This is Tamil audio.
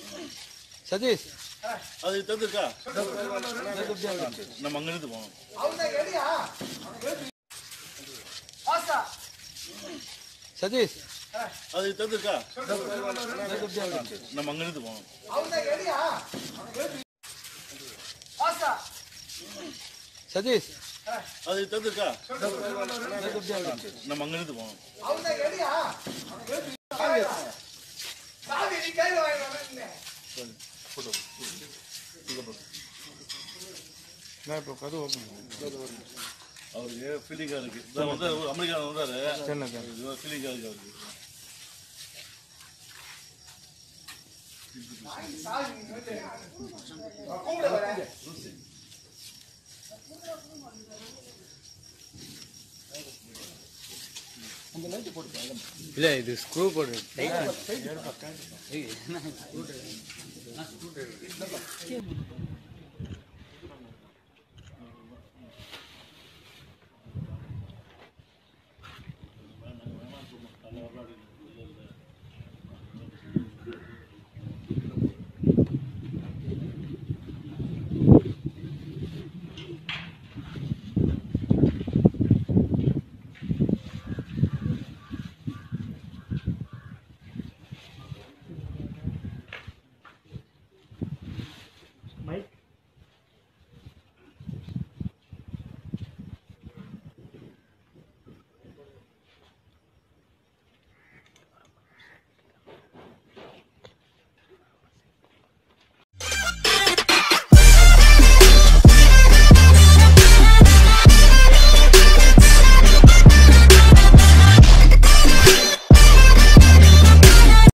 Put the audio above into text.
சதீஷ் அது தந்துருக்கா நம்ம அங்கிருந்து போகணும் சதீஷ் அது தந்துருக்கா நம்ம அங்கிருந்து போகணும் சதீஷ் அது தந்துருக்கா நம்ம அங்கிருந்து போகணும் நான் இப்போ கதவு ஓப்பன் அவருக்கு ஃபீலிங்காக இருக்கு இதான் வந்து அமெரிக்காவில் வந்தாரு சரிண்ணா ஃபீலிங்காக இருக்கு அவருக்கு இல்லை இது ஸ்க்ரூ போடு என்ன